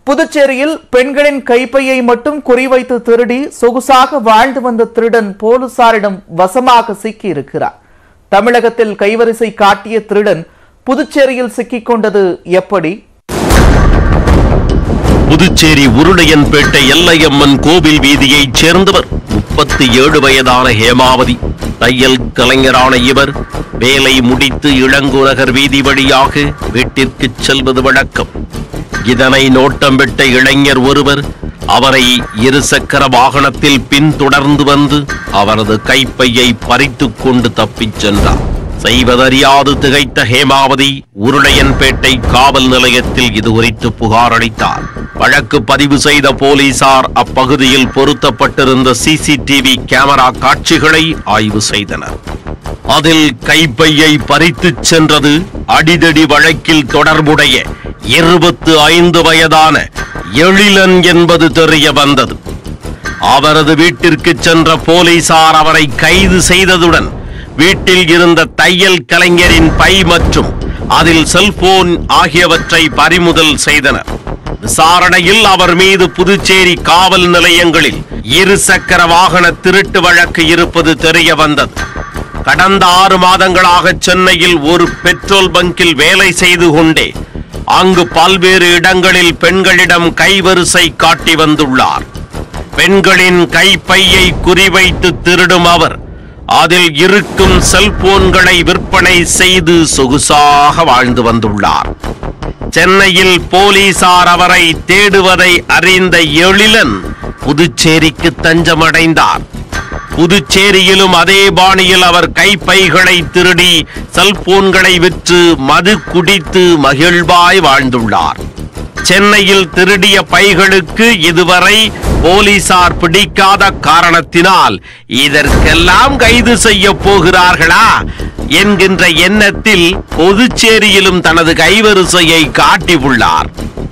புதுச்சேரியில் பெண்களின் கைப்பையை மட்டும் குறிவைத்து திருடி சொகுசாக வாழ்ந்து வந்த திருடன் போலீசாரிடம் வசமாக சிக்கியிருக்கிறார் தமிழகத்தில் கைவரிசை காட்டிய திருடன் புதுச்சேரியில் சிக்கிக் கொண்டது எப்படி புதுச்சேரி உருளையன்பேட்டை எல்லையம்மன் கோவில் வீதியைச் சேர்ந்தவர் முப்பத்தி ஏழு வயதான ஹேமாவதி தையல் கலைஞரான இவர் வேலை முடித்து இளங்குநகர் வீதி வழியாக வீட்டிற்கு செல்வது வழக்கம் இதனை நோட்டம் விட்ட இளைஞர் ஒருவர் அவரை இருசக்கர வாகனத்தில் பின்தொடர்ந்து வந்து அவரது கைப்பையை பறித்துக் கொண்டு தப்பிச் சென்றார் செய்வதறியாது திகைத்த ஹேமாவதி உருளையன்பேட்டை காவல் நிலையத்தில் இது குறித்து புகார் அளித்தார் வழக்கு பதிவு செய்த போலீசார் அப்பகுதியில் பொருத்தப்பட்டிருந்த சிசிடிவி கேமரா காட்சிகளை ஆய்வு செய்தனர் அதில் கைப்பையை பறித்துச் சென்றது அடிதடி வழக்கில் தொடர்புடைய இருபத்து ஐந்து வயதான எழிலன் என்பது தெரிய வந்தது அவரது வீட்டிற்கு சென்ற போலீசார் அவரை கைது செய்ததுடன் வீட்டில் இருந்த தையல் கலைஞரின் பை மற்றும் அதில் செல்போன் ஆகியவற்றை பறிமுதல் செய்தனர் விசாரணையில் அவர் மீது புதுச்சேரி காவல் நிலையங்களில் இருசக்கர வாகன திருட்டு வழக்கு இருப்பது தெரிய வந்தது கடந்த ஆறு மாதங்களாக சென்னையில் ஒரு பெட்ரோல் பங்கில் வேலை செய்து கொண்டே அங்கு பல்வேறு இடங்களில் பெண்களிடம் கைவரிசை காட்டி வந்துள்ளார் பெண்களின் கைப்பையை குறிவைத்து திருடும் அவர் அதில் இருக்கும் செல்போன்களை விற்பனை செய்து சொகுசாக வாழ்ந்து வந்துள்ளார் சென்னையில் போலீசார் அவரை தேடுவதை அறிந்த எழிலன் புதுச்சேரிக்கு தஞ்சமடைந்தார் புதுச்சேரியிலும் அதே பாணியில் அவர் கைப்பைகளை திருடி செல்போன்களை விற்று மது குடித்து மகிழ்வாய் வாழ்ந்துள்ளார் சென்னையில் திருடிய பைகளுக்கு இதுவரை போலீசார் பிடிக்காத காரணத்தினால் இதற்கெல்லாம் கைது செய்ய போகிறார்களா என்கின்ற எண்ணத்தில் புதுச்சேரியிலும் தனது கைவரிசையை காட்டியுள்ளார்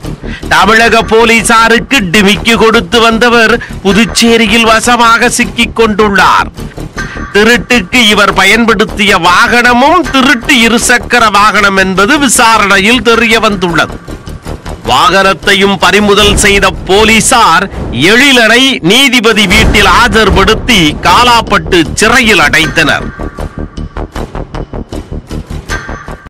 தமிழக போலீசாருக்கு டிமிக்கி கொடுத்து வந்தவர் புதுச்சேரியில் வசமாக சிக்கிக் கொண்டுள்ளார் திருட்டுக்கு இவர் பயன்படுத்திய வாகனமும் திருட்டு இருசக்கர வாகனம் என்பது விசாரணையில் தெரிய வந்துள்ளது வாகனத்தையும் பறிமுதல் செய்த போலீசார் எழிலனை நீதிபதி வீட்டில் ஆஜர்படுத்தி காலாப்பட்டு சிறையில் அடைத்தனர்